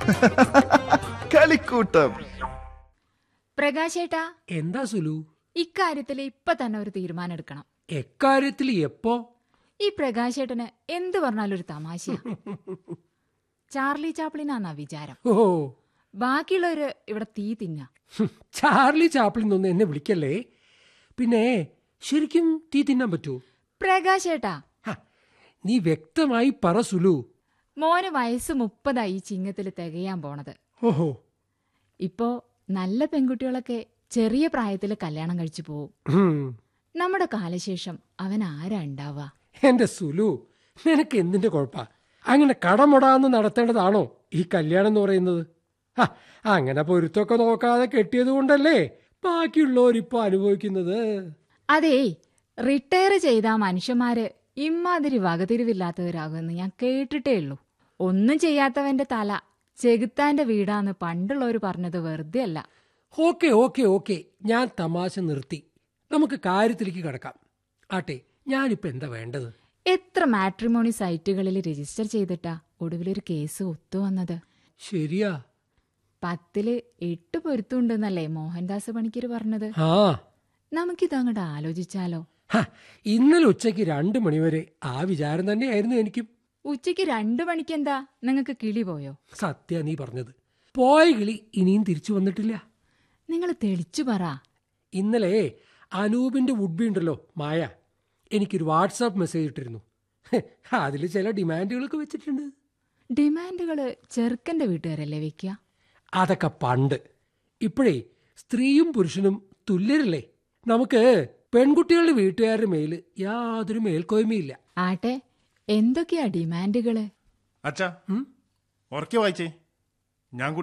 കളിക്കൂട്ടം പ്രകാശേട്ടാ എന്താ സുലു ഇക്കാര്യത്തിൽ ഇപ്പൊ തന്നെ ഒരു തീരുമാനം എടുക്കണം എക്കാര്യത്തിൽ എപ്പോ ഈ പ്രകാശേട്ടന് എന്ത് പറഞ്ഞാലും ഒരു തമാശയാ ചാർലി ചാപ്ലിനാന്നാ വിചാരം ഓ ബാക്കിയുള്ളവര് ഇവിടെ തീ തിന്ന ഹും, ചാർലി ചാപ്ലിൻ ഒന്ന് എന്നെ വിളിക്കല്ലേ പിന്നെ ശരിക്കും തീ തിന്നാൻ പറ്റൂ പ്രകാശേട്ടാ ഹ, നീ വ്യക്തമായി പറ സുലു മോന് വയസ്സ് മുപ്പതായി ഈ ചിങ്ങത്തിൽ തികയാൻ പോണത് ഓഹോ ഇപ്പോ നല്ല പെൺകുട്ടികളൊക്കെ ചെറിയ പ്രായത്തിൽ കല്യാണം കഴിച്ചു പോവും ഹും, നമ്മുടെ കാലശേഷം അവൻ ആരാ ഉണ്ടാവുക എന്റെ സുലു നിനക്ക് എന്തിന്റെ കുഴപ്പാ അങ്ങനെ കടമുടാന്ന് നടത്തേണ്ടതാണോ ഈ കല്യാണം എന്ന് പറയുന്നത് ഹ, അങ്ങനെ പൊരുത്തൊക്കെ നോക്കാതെ കെട്ടിയത് കൊണ്ടല്ലേ ബാക്കിയുള്ളവരിപ്പോ അനുഭവിക്കുന്നത് അതേ റിട്ടയർ ചെയ്ത മനുഷ്യന്മാര് ഇമ്മാതിരി വകതിരിവില്ലാത്തവരാകുമെന്ന് ഞാൻ കേട്ടിട്ടേ ഉള്ളൂ ഒന്നും ചെയ്യാത്തവന്റെ തല ചെകുത്താന്റെ വീടാന്ന് പണ്ടുള്ളവർ പറഞ്ഞത് വെറുതെ അല്ല ഓക്കെ ഓക്കെ ഓക്കെ ഞാൻ തമാശ നിർത്തി നമുക്ക് കാര്യത്തിലേക്ക് കിടക്കാം ആട്ടെ ഞാനിപ്പോ എന്താ വേണ്ടത് എത്ര മാട്രിമോണി സൈറ്റുകളിൽ രജിസ്റ്റർ ചെയ്തിട്ടാ ഒടുവിലൊരു കേസ് ഒത്തുവന്നത് ശരിയാ പത്തില് എട്ട് പൊരുത്തുണ്ടെന്നല്ലേ മോഹൻദാസ് പണിക്കര് പറഞ്ഞത് ആ നമുക്കിതങ്ങോട്ട് ആലോചിച്ചാലോ ഹ, ഇന്നലെ ഉച്ചയ്ക്ക് രണ്ടു മണിവരെ ആ വിചാരം തന്നെയായിരുന്നു എനിക്കും ഉച്ചയ്ക്ക് രണ്ടു മണിക്കെന്താ നിങ്ങൾക്ക് കിളി പോയോ സത്യ നീ പറഞ്ഞത് പോയ കിളി ഇനിയും തിരിച്ചു വന്നിട്ടില്ല നിങ്ങൾ തെളിച്ചു പറ ഇന്നലെ അനൂപിന്റെ വുഡ്ബി ഉണ്ടല്ലോ മായ എനിക്കൊരു വാട്സാപ്പ് മെസ്സേജ് ഇട്ടിരുന്നു അതിൽ ചില ഡിമാൻഡുകളൊക്കെ വെച്ചിട്ടുണ്ട് ഡിമാൻഡുകള് ചെറുക്കന്റെ വീട്ടുകാരല്ലേ വെക്കുക അതൊക്കെ പണ്ട് ഇപ്പോഴേ സ്ത്രീയും പുരുഷനും തുല്യരല്ലേ നമുക്ക് പെൺകുട്ടികളുടെ വീട്ടുകാരുടെ മേല് യാതൊരു മേൽക്കോയ്മയില്ല ആട്ടെ എന്തൊക്കെയാ ഡിമാൻഡുകള് അച്ഛാ ഉറക്കെ വായിച്ചേ ഞാൻ കൂടി